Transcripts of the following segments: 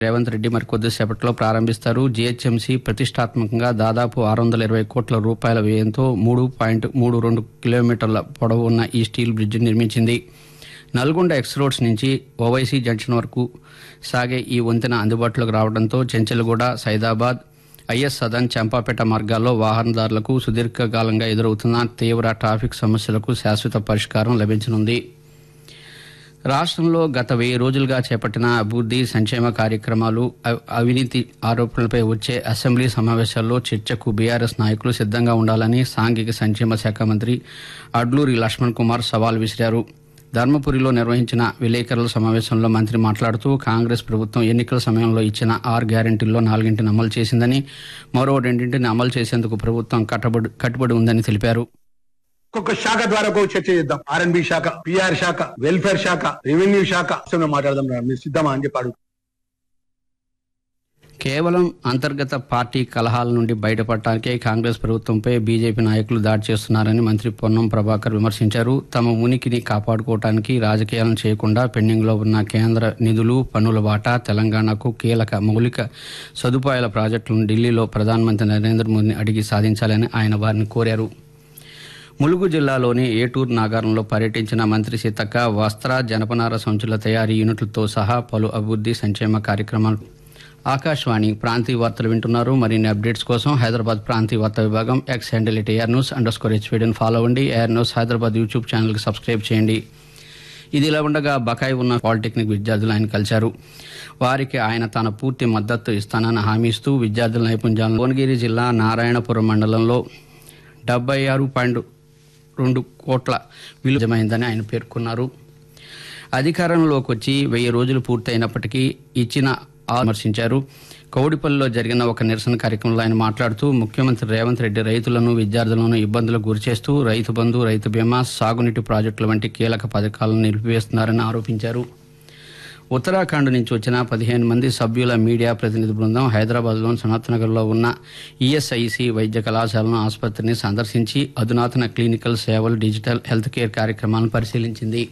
రేవంత్ రెడ్డి మరి కొద్దిసేపట్లో ప్రారంభిస్తారు జీహెచ్ఎంసీ ప్రతిష్టాత్మకంగా దాదాపు ఆరు వందల ఇరవై కోట్ల రూపాయల వ్యయంతో మూడు పాయింట్ మూడు రెండు కిలోమీటర్ల పొడవు ఉన్న ఈ స్టీల్ బ్రిడ్జ్ నిర్మించింది నల్గొండ ఎక్స్ రోడ్స్ నుంచి ఓవైసీ జంక్షన్ వరకు సాగే ఈ వంతెన అందుబాటులోకి రావడంతో చెంచల్గూడ సైదాబాద్ ఐఎస్ సదన్ చంపాపేట మార్గాల్లో వాహనదారులకు సుదీర్ఘకాలంగా ఎదురవుతున్న తీవ్ర ట్రాఫిక్ సమస్యలకు శాశ్వత పరిష్కారం లభించనుంది రాష్ట్రంలో గత వెయ్యి రోజులుగా చేపట్టిన అభివృద్ది సంక్షేమ కార్యక్రమాలు అవ్- అవినీతి ఆరోపణలపై వచ్చే అసెంబ్లీ సమావేశాల్లో చర్చకు బీఆర్ఎస్ నాయకులు సిద్ధంగా ఉండాలని సాంఘిక సంక్షేమ శాఖ మంత్రి అడ్లూరి లక్ష్మణ్ కుమార్ సవాల్ విసిరారు ధర్మపురిలో నిర్వహించిన విలేకరుల సమావేశంలో మంత్రి మాట్లాడుతూ కాంగ్రెస్ ప్రభుత్వం ఎన్నికల సమయంలో ఇచ్చిన ఆరు గ్యారెంటీల్లో నాలుగింటిని అమలు చేసిందని మరో రెండింటిని అమలు చేసేందుకు ప్రభుత్వం కట్టబడి కట్టుబడి ఉందని తెలిపారు ఒక్కొక్క శాఖ ద్వారా ఒక చర్చ చేద్దాం ఆర్ఎన్బి శాఖ పిఆర్ శాఖ వెల్ఫేర్ శాఖ రెవెన్యూ శాఖ అసలు మాట్లాడదాం రా. మీరు సిద్ధమా అని చెప్పాడు కేవలం అంతర్గత పార్టీ కలహాల నుండి బయటపడటానికే కాంగ్రెస్ ప్రభుత్వంపై బీజేపీ నాయకులు దాడి చేస్తున్నారని మంత్రి పొన్నం ప్రభాకర్ విమర్శించారు తమ ఉనికిని కాపాడుకోవటానికి రాజకీయాలను చేయకుండా పెండింగ్లో ఉన్న కేంద్ర నిధులు పన్నుల వాటా తెలంగాణకు కీలక మౌలిక సదుపాయాల ప్రాజెక్టులను ఢిల్లీలో ప్రధానమంత్రి నరేంద్ర మోదీని అడిగి సాధించాలని ఆయన వారిని కోరారు ములుగు జిల్లాలోని ఏటూరు నాగారంలో పర్యటించిన మంత్రి సీతక్క వస్త్ర జనపనార సంచుల తయారీ యూనిట్లతో సహా పలు అభివృద్ది సంక్షేమ కార్యక్రమాలు ఆకాశవాణి ప్రాంతీయ వార్తలు వింటున్నారు మరిన్ని అప్డేట్స్ కోసం హైదరాబాద్ ప్రాంతీయ వార్తా విభాగం X handle at AIR news underscore హెచ్వీడీని ఫాలో అవ్వండి ఏఆర్ న్యూస్ హైదరాబాద్ యూట్యూబ్ ఛానల్కి సబ్స్క్రైబ్ చేయండి ఇది ఇలా ఉండగా బకాయి ఉన్న పాలిటెక్నిక్ విద్యార్థులు ఆయన కలిశారు వారికి ఆయన తన పూర్తి మద్దతు ఇస్తానని హామీ ఇస్తూ విద్యార్థుల నైపుణ్యాలను భువనగిరి జిల్లా నారాయణపురం మండలంలో డెబ్బై ఆరు పాయింట్ రెండు కోట్ల విలువమైందని ఆయన పేర్కొన్నారు అధికారంలోకి వచ్చి వెయ్యి రోజులు పూర్తయినప్పటికీ ఇచ్చిన ఆ- విమర్శించారు కౌడిపల్లిలో జరిగిన ఒక నిరసన కార్యక్రమంలో ఆయన మాట్లాడుతూ ముఖ్యమంత్రి రేవంత్ రెడ్డి రైతులను విద్యార్థులను ఇబ్బందులకు గురిచేస్తూ రైతు బంధు రైతు బీమా సాగునీటి ప్రాజెక్టుల వంటి కీలక పథకాలను నిలిపివేస్తున్నారని ఆరోపించారు ఉత్తరాఖండ్ నుంచి వచ్చిన పదిహేను మంది సభ్యుల మీడియా ప్రతినిధి బృందం హైదరాబాద్లోని సనత్నగర్లో ఉన్న ఈఎస్ఐసి వైద్య కళాశాలను ఆసుపత్రిని సందర్శించి అధునాతన క్లినికల్ సేవలు డిజిటల్ హెల్త్ కేర్ కార్యక్రమాలను పరిశీలించింది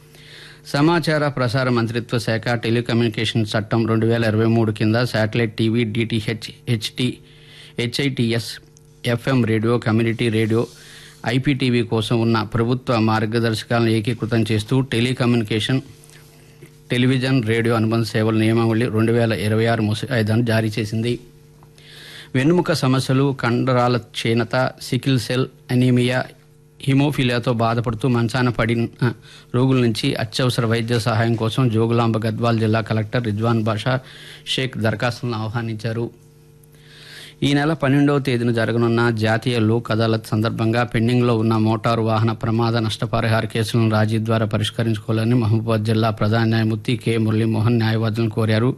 సమాచార ప్రసార మంత్రిత్వ శాఖ టెలికమ్యూనికేషన్ చట్టం రెండు వేల ఇరవై మూడు కింద satellite TV DTH HT HITS FM radio community radio IPTV కోసం ఉన్న ప్రభుత్వ మార్గదర్శకాలను ఏకీకృతం చేస్తూ టెలికమ్యూనికేషన్ టెలివిజన్ రేడియో అనుబంధ సేవల నియమావళి రెండు వేల ఇరవై ఆరు ముసాయిదాను జారీ చేసింది వెన్నుముక సమస్యలు కండరాల క్షీణత సికిల్ సెల్ అనీమియా హిమోఫిలియాతో బాధపడుతూ మంచాన పడిన రోగుల నుంచి అత్యవసర వైద్య సహాయం కోసం జోగులాంబ గద్వాల్ జిల్లా కలెక్టర్ రిజ్వాన్ బాషా షేక్ దరఖాస్తులను ఆహ్వానించారు ఈ నెల పన్నెండవ తేదీన జరగనున్న జాతీయ లోక్ అదాలత్ సందర్భంగా పెండింగ్లో ఉన్న మోటారు వాహన ప్రమాద నష్టపరిహార కేసులను రాజీ ద్వారా పరిష్కరించుకోవాలని మహబూబాద్ జిల్లా ప్రధాన న్యాయమూర్తి కె మురళీమోహన్ న్యాయవాదులను కోరారు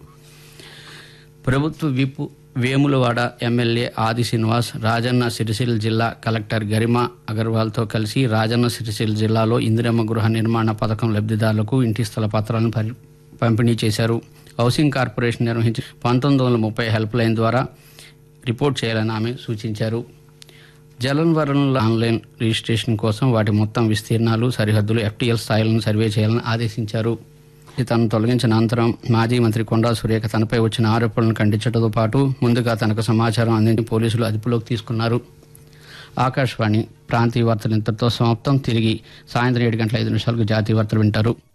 ప్రభుత్వ విప్ వేములవాడ ఎమ్మెల్యే ఆది శ్రీనివాస్ రాజన్న సిరిసిల్ల జిల్లా కలెక్టర్ గరిమా అగర్వాల్తో కలిసి రాజన్న సిరిసిల్ల జిల్లాలో ఇందిరమ్మ గృహ నిర్మాణ పథకం లబ్ధిదారులకు ఇంటి స్థల పత్రాలను పరి- పంపిణీ చేశారు హౌసింగ్ కార్పొరేషన్ నిర్వహించిన పంతొమ్మిది వందల ముప్పై హెల్ప్ లైన్ ద్వారా రిపోర్ట్ చేయాలని ఆమె సూచించారు జలవనరుల ఆన్లైన్ రిజిస్ట్రేషన్ కోసం వాటి మొత్తం విస్తీర్ణాలు సరిహద్దులు ఎఫ్టీఎల్ స్థాయిలను సర్వే చేయాలని ఆదేశించారు తనను తొలగించిన అనంతరం మాజీ మంత్రి కొండా సురేఖ తనపై వచ్చిన ఆరోపణలను ఖండించడంతో పాటు ముందుగా తనకు సమాచారం అందించి పోలీసులు అదుపులోకి తీసుకున్నారు ఆకాశవాణి ప్రాంతీయ వార్తలు ఇంతటితో సమాప్తం తిరిగి సాయంత్రం ఏడు గంటల ఐదు నిమిషాలకు జాతీయ వార్తలు వింటారు